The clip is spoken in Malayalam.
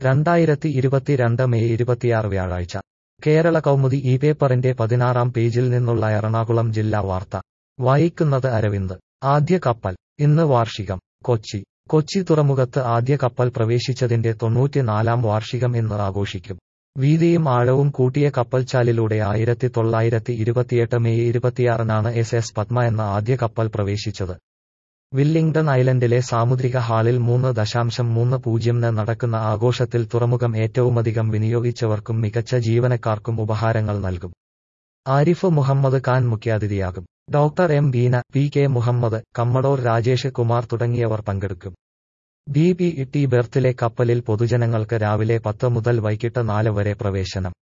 രണ്ടായിരത്തി ഇരുപത്തിരണ്ട് മെയ് ഇരുപത്തിയാറ് വ്യാഴാഴ്ച കേരള കൗമുദി ഈ പേപ്പറിന്റെ പതിനാറാം പേജിൽ നിന്നുള്ള എറണാകുളം ജില്ലാ വാർത്ത വായിക്കുന്നത് അരവിന്ദ് ആദ്യ കപ്പൽ ഇന്ന് വാർഷികം കൊച്ചി കൊച്ചി തുറമുഖത്ത് ആദ്യ കപ്പൽ പ്രവേശിച്ചതിന്റെ തൊണ്ണൂറ്റിനാലാം വാർഷികം ഇന്ന് ആഘോഷിക്കും വീതിയും ആഴവും കൂട്ടിയ കപ്പൽച്ചാലിലൂടെ ആയിരത്തി തൊള്ളായിരത്തി ഇരുപത്തിയെട്ട് മെയ് ഇരുപത്തിയാറിനാണ് എസ് എസ് പത്മ എന്ന ആദ്യ കപ്പൽ പ്രവേശിച്ചത് വില്ലിംഗ്ടൺ ഐലൻഡിലെ സാമുദ്രിക ഹാളിൽ മൂന്ന് ദശാംശം മൂന്ന് പൂജ്യംന് നടക്കുന്ന ആഘോഷത്തിൽ തുറമുഖം ഏറ്റവുമധികം വിനിയോഗിച്ചവർക്കും മികച്ച ജീവനക്കാർക്കും ഉപഹാരങ്ങൾ നൽകും ആരിഫ് മുഹമ്മദ് ഖാൻ മുഖ്യാതിഥിയാകും doctor M Beena P K Muhammad commodore Rajesh Kumar തുടങ്ങിയവർ പങ്കെടുക്കും ബി പി ടി ബെർത്തിലെ കപ്പലിൽ പൊതുജനങ്ങൾക്ക് രാവിലെ പത്ത് മുതൽ വൈകിട്ട് നാല് വരെ പ്രവേശനം